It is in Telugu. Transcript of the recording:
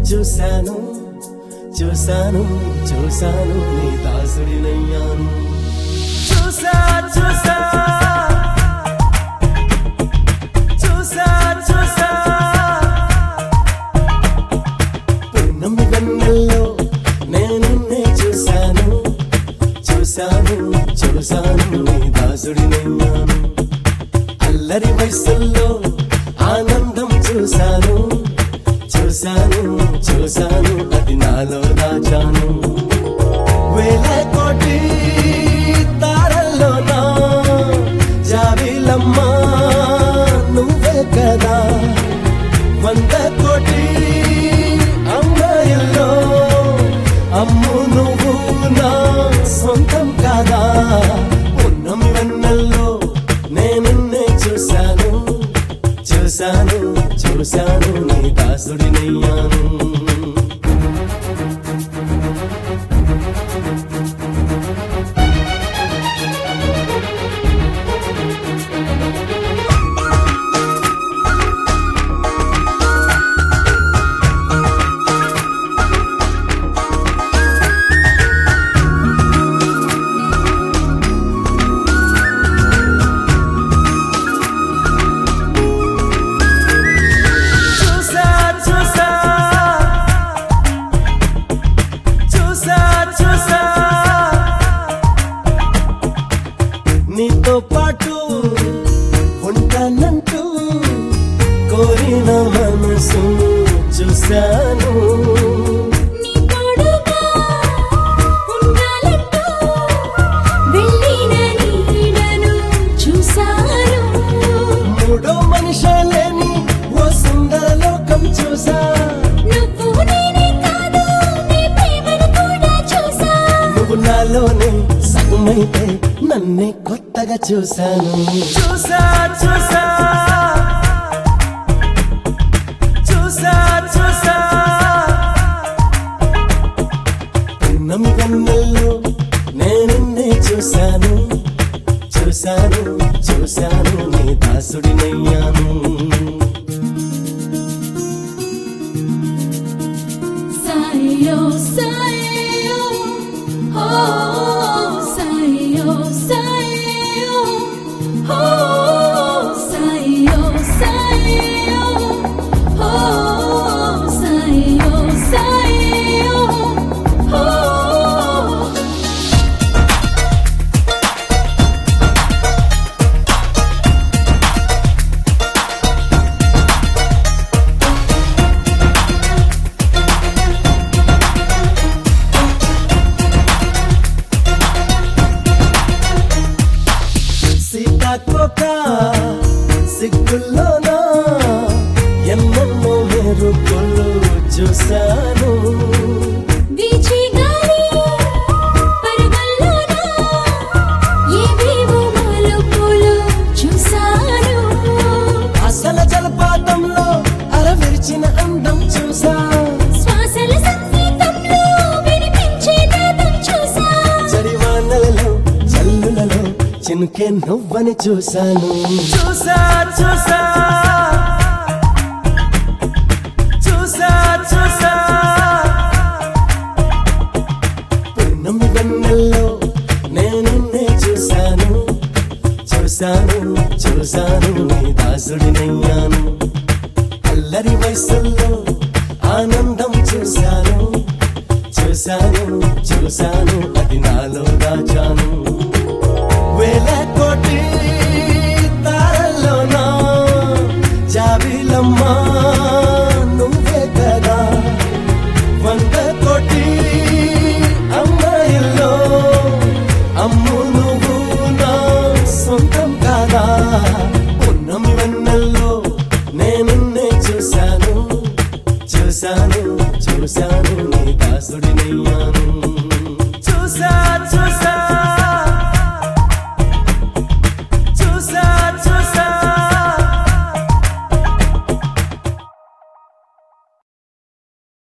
చూశాను చూశాను చూశాను నీ దాసుడినయ్యాను చూసా చూసా చూసా చూసా పున్నమి వెన్నెల్లో నేను నిన్నే చూశాను చూశాను చూశాను నీ దాసుడినయ్యాను అల్లరి వయసుల్లో ఆనందం చూశాను చూశాను చూశాను అది నాలో దాచాను వేల కోటి తారల్లో నా జాబిలమ్మ నువ్వే కదా వంద కోటి అమ్మాయిల్లో అమ్ము నువ్వు నా సొంతం కాదా ఉన్నమి వెన్నెల్లో నేనున్నే చూశాను చూశాను చూశాను నీ దాసుడినయ్యాను చూసా చూసా చూసా చూసా నీతో పాటు ఉంటానంటూ కోరిన మనసు చూశాను నీ తోడుగా ఉండాలంటూ వెళ్ళిన నీడను చూశాను మూడో మనిషాలేని ఓ సుందర లోకం చూసా నువ్వు నేనే కాదు నీ ప్రేమను కూడా చూసా నువ్వు నాలోనే సగమైతే నన్నే కొత్తగా చూశాను చూసా చూసా చూసా చూసా పున్నమి కన్నుల్లో నేనున్నే చూశాను చూశాను చూశాను నీ దాసుడినయ్యాను సాయో సాయో ఓ సాయో సాయో ఓ సాయో సాయో ఓ సాయో సాయో ఓ సీతాకోక సిగ్గుల్లోనా ఎన్నెన్నో మెరుపులు చూశాను వీచి గాలి పరవల్లోన ఏవేవో మలుపులు చూశాను అసల జలపాతంలో అరవిరిచిన అందం చూసా శ్వాసల సంగీతంలో వినిపించే నాదం చూసా చడివానలలో జల్లులలో చినుకే నువ్వని చూశాను చూసా చూసా చూసా చూసా పున్నమి వెన్నెల్లో నేనున్నే చూశాను చూశాను చూశాను నీ దాసుడినయ్యాను అల్లరి వయసుల్లో ఆనందం చూశాను చూశాను చూశాను అది నాలో దాచాను వేల కోటి తారల్లోనా జాబిలమ్మ నువ్వే కదా వంద కోటి అమ్మాయిల్లో అమ్ము నువ్వు నా సొంతం కాదా ఉన్నమి వెన్నెల్లో నేనున్నే చూశాను చూశాను చూశాను నీ దాసుడినయ్యాను